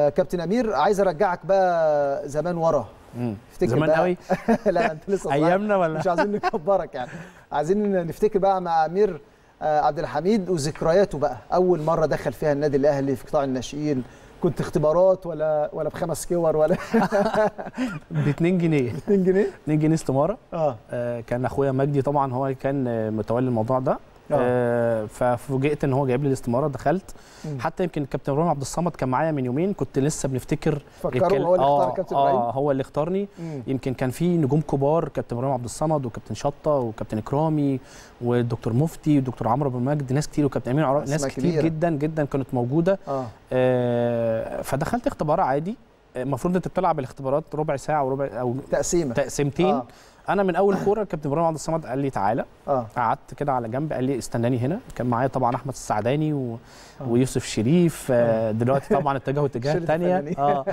آه كابتن امير عايز ارجعك بقى زمان ورا مم. افتكر زمان بقى قوي لا انت لسه صغير. ايامنا ولا مش عايزين نكبرك يعني عايزين نفتكر بقى مع امير آه، عبد الحميد وذكرياته بقى اول مره دخل فيها النادي الاهلي في قطاع الناشئين كنت اختبارات ولا ولا بخمس كور ولا ب 2 جنيه 2 جنيه 2 جنيه استماره اه آه، كان اخويا مجدي طبعا هو كان آه، متولي الموضوع ده آه. آه، ففوجئت ان هو جايب لي الاستماره دخلت مم. حتى يمكن الكابتن ابراهيم عبد الصمد كان معايا من يومين كنت لسه بنفتكر فكروا الكل- هو اللي اختار آه، كابتن اه ابراهيم هو اللي اختارني مم. يمكن كان في نجوم كبار كابتن ابراهيم عبد الصمد وكابتن شطه وكابتن اكرامي والدكتور مفتي والدكتور عمرو بن مجد ناس كتير وكابتن امين عرابي ناس أسماء كتير كبيرة. جدا جدا كانت موجوده اه آه، فدخلت اختبار عادي آه، المفروض انت بتلعب الاختبارات ربع ساعه وربع او تقسيمه تقسيمتين آه. انا من اول كوره الكابتن ابراهيم عبد الصمد قال لي تعالى اه قعدت كده على جنب قال لي استناني هنا كان معايا طبعا احمد السعداني و... آه. ويوسف شريف آه، دلوقتي طبعا اتجهوا اتجاه شلة تانية الفنانين. اه,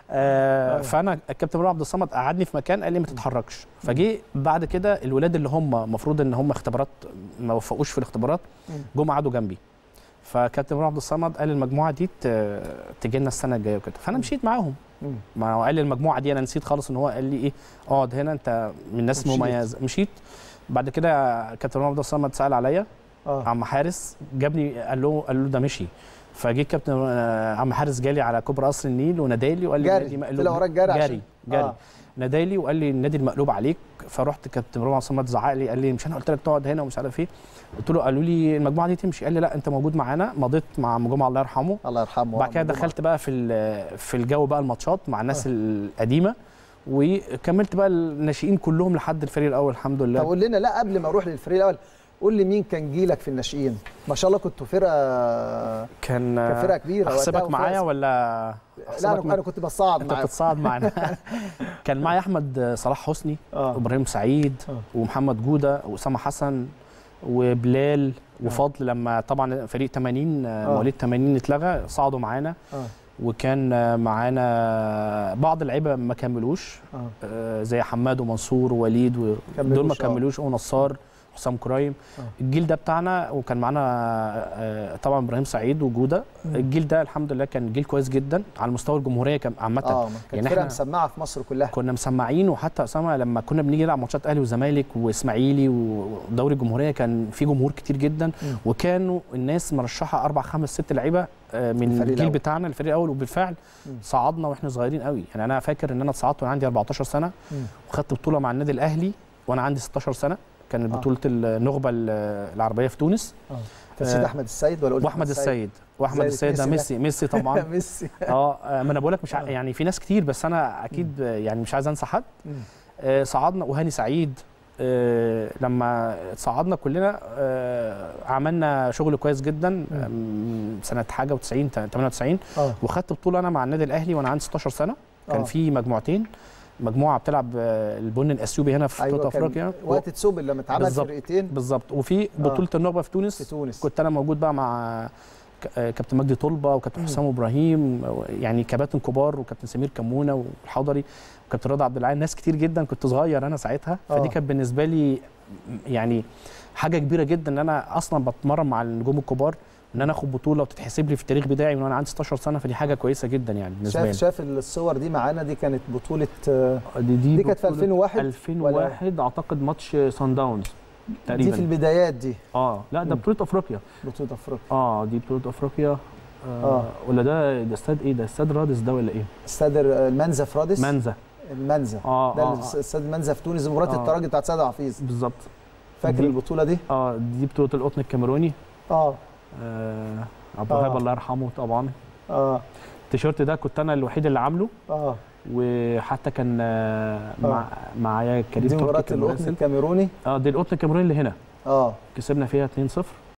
آه فانا الكابتن ابراهيم عبد الصمد قعدني في مكان قال لي ما تتحركش فجي بعد كده الولاد اللي هم المفروض ان هم اختبارات ما وفقوش في الاختبارات مم. جم قعدوا جنبي فكابتن ابراهيم عبد الصمد قال المجموعه دي ت- تجي لنا السنه الجايه وكده فانا مشيت معاهم مم. ما هو قال لي المجموعه دي انا نسيت خالص ان هو قال لي ايه اقعد هنا انت من الناس ومشيت. مميزه مشيت بعد كده كابتن ابراهيم عبد الصمد سال عليا اه عم حارس جابني قال له قال له ده مشي فجه كابتن آه، عم حارس جالي على كوبري قصر النيل ونادالي وقال لي جري. النادي مقلوب طلع وراك جري عشان- جري جري آه. آه. نادالي وقال لي النادي المقلوب عليك فرحت كابتن ابراهيم عبد الصمد زعق لي قال لي مش انا قلت لك تقعد هنا ومش عارف ايه قلت له قالوا لي المجموعه دي تمشي قال لي لا انت موجود معانا مضيت مع عم جمعه الله يرحمه الله يرحمه بعد كده دخلت بقى في ال- في الجو بقى الماتشات مع الناس القديمه وكملت بقى الناشئين كلهم لحد الفريق الاول الحمد طب لله قول لنا لا قبل ما اروح للفريق الاول قول لي مين كان جيلك في الناشئين ما شاء الله كنتوا فرقه كان كان فرقه كبيره وقتها احسبك وفيها معايا اسم. ولا لا أحسبك انا انا كنت بصعد انت معاك بتتصاعد معانا كان معايا احمد صلاح حسني اه وابراهيم سعيد آه. ومحمد جوده واسامه حسن وبلال وفضل لما طبعا فريق 80 آه. مواليد 80 اتلغى صعدوا معانا اه وكان آه، معانا بعض اللعيبه ما كملوش اه آه، زي حماد ومنصور ووليد و- كملوش، دول ما آه. كملوش ونصار حسام كرايم آه. الجيل ده بتاعنا وكان معانا آه، طبعا ابراهيم سعيد وجوده مم. الجيل ده الحمد لله كان جيل كويس جدا على مستوى الجمهوريه كان عامه اه كانت يعني فرقه إحنا- مسمعه في مصر كلها كنا مسمعين وحتى اسامه لما كنا بنيجي نلعب ماتشات اهلي وزمالك واسماعيلي ودوري الجمهوريه كان في جمهور كتير جدا مم. وكانوا الناس مرشحه اربع خمس ست لعيبه آه، من الفريق الجيل الأول. بتاعنا الفريق الاول وبالفعل مم. صعدنا واحنا صغيرين قوي يعني انا فاكر ان انا اتصعدت وانا عندي 14 سنه مم. وخدت بطوله مع النادي الاهلي وانا عندي 16 سنه كانت آه. بطوله النخبه ال- العربيه في تونس نسيت آه. احمد السيد ولا قلت واحمد السيد واحمد زي السيد ده ميسي ميسي ميسي طبعا ميسي اه آه، ما انا بقول لك مش ع- آه. يعني في ناس كتير بس انا اكيد آه، يعني مش عايز انسى حد مم. آه، صعدنا وهاني سعيد آه، لما صعدنا كلنا آه، عملنا شغل كويس جدا آم، سنه حاجه و90 98 اه وخدت بطوله انا مع النادي الاهلي وانا عندي 16 سنه كان آه. في مجموعتين مجموعه بتلعب آه، البن الاثيوبي هنا في بطوله ايوه كان افريقيا وقت تسوبل لما اتعمل بالظبط. فرقتين بالظبط وفي بطوله النخبه في في تونس تونس كنت انا موجود بقى مع ك- آه، كابتن مجدي طلبه وكابتن مم. حسام ابراهيم يعني كباتن كبار وكابتن سمير كمونه والحضري وكابتن رضا عبد العال ناس كتير جدا كنت صغير انا ساعتها آه. فدي كانت بالنسبه لي يعني حاجه كبيره جدا ان انا اصلا بتمرن مع النجوم الكبار ان انا اخد بطوله وتتحسب لي في التاريخ بتاعي من وانا عندي 16 سنه فدي حاجه كويسه جدا يعني بالنسبه شاف لي شاف الصور دي معانا دي كانت بطوله آه، دي دي, دي كانت في بطولة 2001 2001 اعتقد ماتش سان داونز دي تقريبا في البدايات دي اه لا ده مم. بطوله افريقيا بطوله افريقيا اه دي بطوله افريقيا آه, آه. ولا ده ده استاد ايه ده استاد رادس ده ولا ايه استاد المنزا في رادس منزه المنزا اه ده اه الاس- استاد المنزا في تونس مباراه آه. الترجي بتاعت سيد حفيظ بالظبط فاكر دي- البطوله دي اه دي بطوله القطن الكاميروني اه آه عبد آه. الوهاب الله يرحمه طبعا اه التيشيرت ده كنت انا الوحيد اللي عامله اه وحتى كان آه مع معايا كريم دي تركي مباراه كان القطن مراسل. الكاميروني اه دي القطن الكاميروني اللي هنا اه كسبنا فيها 2-0